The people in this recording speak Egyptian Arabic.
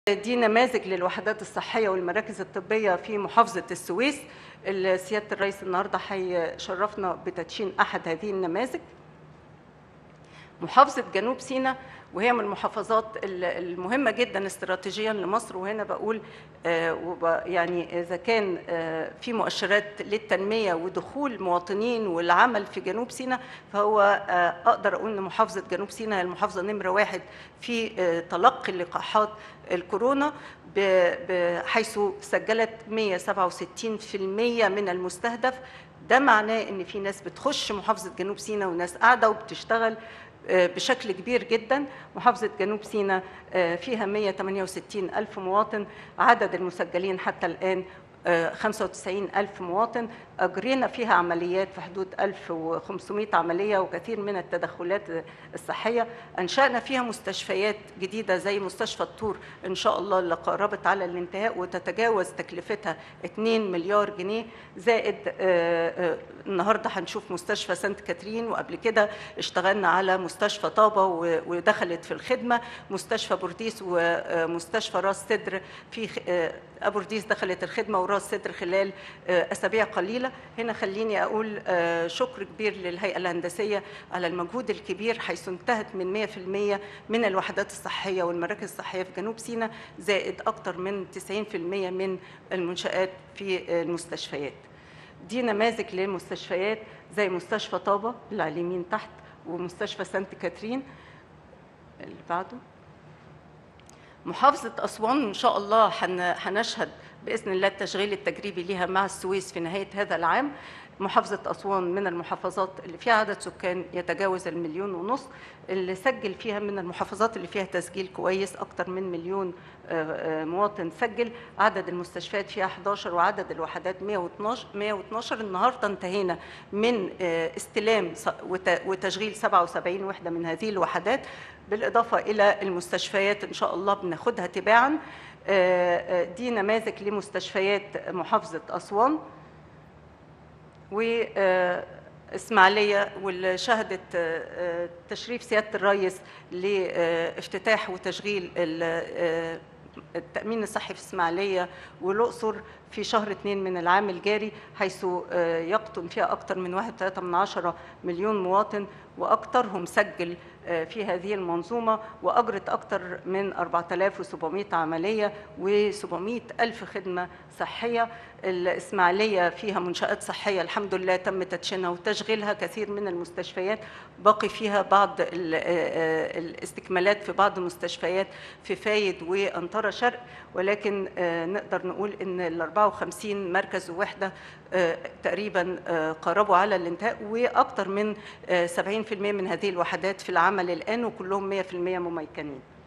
دي نماذج للوحدات الصحية والمراكز الطبية في محافظة السويس سيادة الرئيس النهاردة هيشرفنا بتدشين أحد هذه النماذج محافظة جنوب سيناء وهي من المحافظات المهمة جدا استراتيجيا لمصر وهنا بقول يعني إذا كان في مؤشرات للتنمية ودخول مواطنين والعمل في جنوب سيناء فهو أقدر أقول أن محافظة جنوب سيناء هي المحافظة نمرة واحد في تلقي لقاحات الكورونا حيث سجلت 167% من المستهدف ده معناه ان في ناس بتخش محافظه جنوب سيناء وناس قاعده وبتشتغل بشكل كبير جدا محافظة جنوب سيناء فيها 168 ألف مواطن عدد المسجلين حتى الآن 95 ألف مواطن أجرينا فيها عمليات في حدود 1500 عملية وكثير من التدخلات الصحية أنشأنا فيها مستشفيات جديدة زي مستشفى الطور إن شاء الله اللي قربت على الانتهاء وتتجاوز تكلفتها 2 مليار جنيه زائد النهاردة هنشوف مستشفى سانت كاترين وقبل كده اشتغلنا على مستشفى طابة ودخلت في الخدمة مستشفى بورديس ومستشفى راس سدر في أبورديس دخلت الخدمة وراس سدر خلال أسابيع قليلة هنا خليني أقول شكر كبير للهيئة الهندسية على المجهود الكبير حيث انتهت من 100% من الوحدات الصحية والمراكز الصحية في جنوب سيناء زائد أكثر من 90% من المنشآت في المستشفيات دي نماذج للمستشفيات زي مستشفى طابة اللي على اليمين تحت ومستشفى سانت كاترين اللي بعده محافظة أسوان إن شاء الله هنشهد بإذن الله التشغيل التجريبي لها مع السويس في نهاية هذا العام محافظة أسوان من المحافظات اللي فيها عدد سكان يتجاوز المليون ونص اللي سجل فيها من المحافظات اللي فيها تسجيل كويس أكتر من مليون مواطن سجل عدد المستشفيات فيها 11 وعدد الوحدات 112 112 النهارده انتهينا من استلام وتشغيل 77 وحدة من هذه الوحدات بالإضافة إلى المستشفيات إن شاء الله بناخدها تباعا دي نماذج لمستشفيات محافظة أسوان وإسماعيلية واللي شهدت تشريف سيادة الرئيس لافتتاح وتشغيل التأمين الصحي في إسماعيلية والأقصر في شهر اثنين من العام الجاري حيث يقطن فيها أكثر من 1.3 مليون مواطن وأكثرهم سجل في هذه المنظومة وأجرت أكثر من 4700 عملية و700 ألف خدمة صحية الإسماعيلية فيها منشآت صحية الحمد لله تم تدشينها وتشغيلها كثير من المستشفيات باقي فيها بعض الاستكمالات في بعض المستشفيات في فايد وأنطرة شرق ولكن نقدر نقول إن ال 54 مركز ووحدة تقريبا قربوا على الانتهاء وأكثر من 70% من هذه الوحدات في العمل الآن وكلهم 100% مميكنين